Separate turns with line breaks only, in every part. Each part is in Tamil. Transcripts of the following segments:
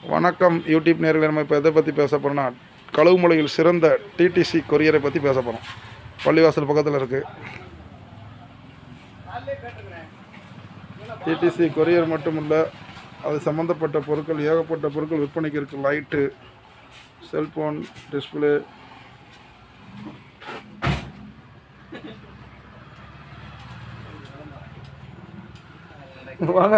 வணக்கம் யூடியூப் நேரில் நம்ம இப்போ எதை பற்றி பேச போகிறோம்னா கழுவுமலையில் சிறந்த டிடிசி கொரியரை பற்றி பேச போகிறோம் பள்ளிவாசல் பக்கத்தில் இருக்குது டிடிசி கொரியர் மட்டும் இல்லை அது சம்மந்தப்பட்ட பொருட்கள் ஏகப்பட்ட பொருட்கள் விற்பனைக்கு இருக்குது லைட்டு செல்ஃபோன் டிஸ்பிளே வாங்க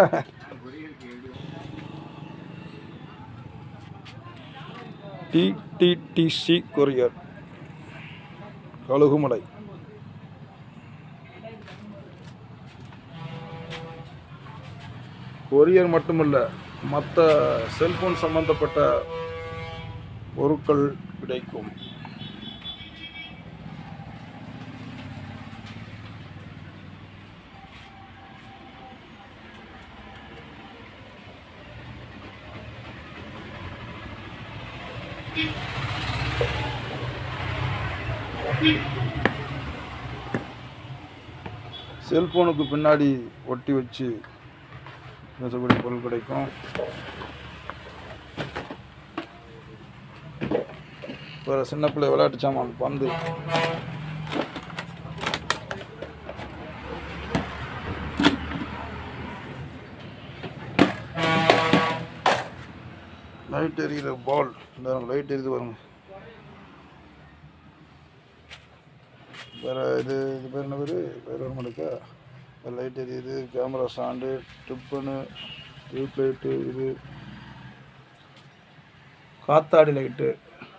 டிடிடிசி கொரியர் கழுகுமலை கொரியர் மட்டுமல்ல மற்ற செல்போன் சம்பந்தப்பட்ட பொருட்கள் கிடைக்கும் செல்போனுக்கு பின்னாடி ஒட்டி வச்சு பேசக்கூடிய பொருள் கிடைக்கும் வேறு சின்ன பிள்ளை விளையாட்டு சாமான் பந்து லைட் எரியிற பால் இந்த லைட் எரியுது பாருங்க வேறு இது இது பேர் என்ன பேர் வேறு ஒரு மாட்டேக்கா லைட் எரியுது கேமரா ஸ்டாண்டு டிப்பனு டியூப் லைட்டு இது காத்தாடி லைட்டு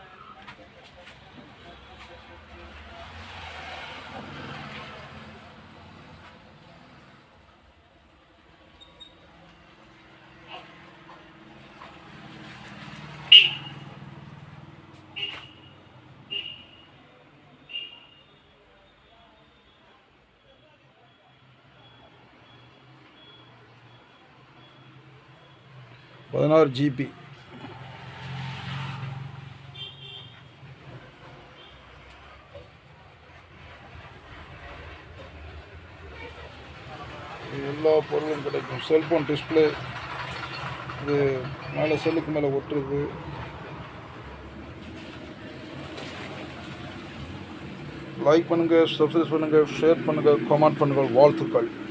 பதினாறு ஜிபி எல்லா பொருளும் கிடைக்கும் செல்போன் டிஸ்பிளே இது மேலே செல்லுக்கு மேலே ஒட்டுறது லைக் பண்ணுங்கள் சப்ஸ்கிரைப் பண்ணுங்கள் ஷேர் பண்ணுங்கள் கமெண்ட் பண்ணுங்கள் வாழ்த்துக்கள்